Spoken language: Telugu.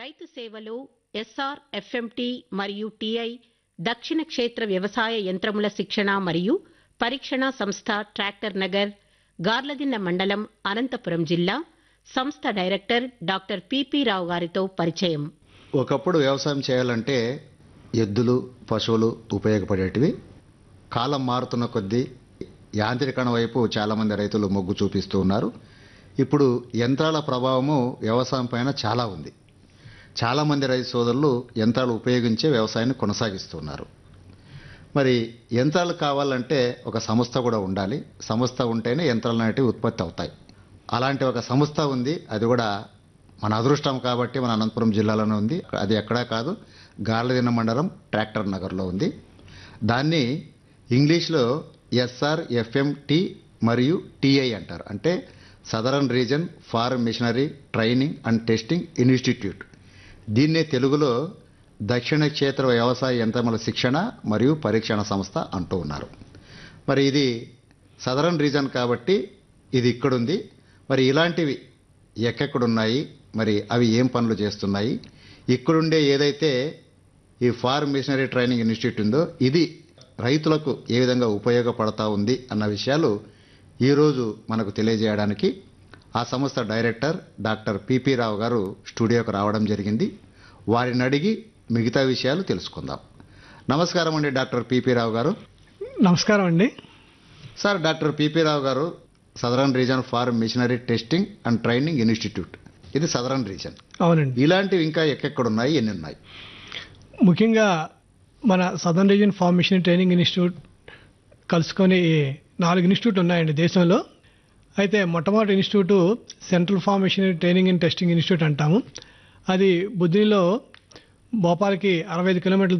రైతు సేవలో ఎస్ఆర్ ఎఫ్ఎంటి మరియు టిఐ దక్షిణ క్షేత్ర వ్యవసాయ యంత్రముల శిక్షణ మరియు పరీక్షణ సంస్థ ట్రాక్టర్ నగర్ గార్లదిన్న మండలం అనంతపురం జిల్లా సంస్థ డైరెక్టర్ డాక్టర్ పిపి రావు గారితో పరిచయం ఒకప్పుడు వ్యవసాయం చేయాలంటే ఎద్దులు పశువులు ఉపయోగపడేటివి కాలం మారుతున్న కొద్దీ యాంత్రీకరణ వైపు చాలామంది రైతులు మొగ్గు చూపిస్తూ ఉన్నారు ఇప్పుడు యంత్రాల ప్రభావము వ్యవసాయం పైన చాలా ఉంది చాలామంది రైతు సోదరులు యంత్రాలు ఉపయోగించే వ్యవసాయాన్ని కొనసాగిస్తున్నారు మరి యంత్రాలు కావాలంటే ఒక సంస్థ కూడా ఉండాలి సంస్థ ఉంటేనే యంత్రాలు అనేటివి ఉత్పత్తి అవుతాయి అలాంటి ఒక సంస్థ ఉంది అది కూడా మన అదృష్టం కాబట్టి మన అనంతపురం జిల్లాలోనే ఉంది అది ఎక్కడా కాదు గార్లదిన్న మండలం ట్రాక్టర్ నగర్లో ఉంది దాన్ని ఇంగ్లీష్లో ఎస్ఆర్ ఎఫ్ఎంటి మరియు టిఐ అంటారు అంటే southern region farm machinery training and testing institute దీన్నే తెలుగులో దక్షిణ క్షేత్ర వ్యవసాయ యంత్రముల శిక్షణ మరియు పరీక్షణ సంస్థ అంటూ ఉన్నారు మరి ఇది సదరన్ రీజన్ కాబట్టి ఇది ఇక్కడుంది మరి ఇలాంటివి ఎక్కడెక్కడున్నాయి మరి అవి ఏం పనులు చేస్తున్నాయి ఇక్కడుండే ఏదైతే ఈ ఫార్మ్ మిషనరీ ట్రైనింగ్ ఇన్స్టిట్యూట్ ఉందో ఇది రైతులకు ఏ విధంగా ఉపయోగపడతా ఉంది అన్న విషయాలు ఈరోజు మనకు తెలియజేయడానికి ఆ సంస్థ డైరెక్టర్ డాక్టర్ పిపి రావు గారు స్టూడియోకి రావడం జరిగింది వారిని అడిగి మిగతా విషయాలు తెలుసుకుందాం నమస్కారం అండి డాక్టర్ పిపి రావు గారు నమస్కారం అండి సార్ డాక్టర్ పిపి రావు గారు southern region farm machinery testing and training institute ఇది సదరన్ రీజన్ అవునండి ఇలాంటివి ఇంకా ఎక్కడెక్కడున్నాయి ఎన్ని ఉన్నాయి ముఖ్యంగా మన southern region farm machine training institute కలుసుకొని నాలుగు ఇన్స్టిట్యూట్ ఉన్నాయండి దేశంలో అయితే మొట్టమొదటి institute central farm machinery training and testing institute అంటాము అది బుద్ధిలో భోపాల్కి అరవై ఐదు కిలోమీటర్ల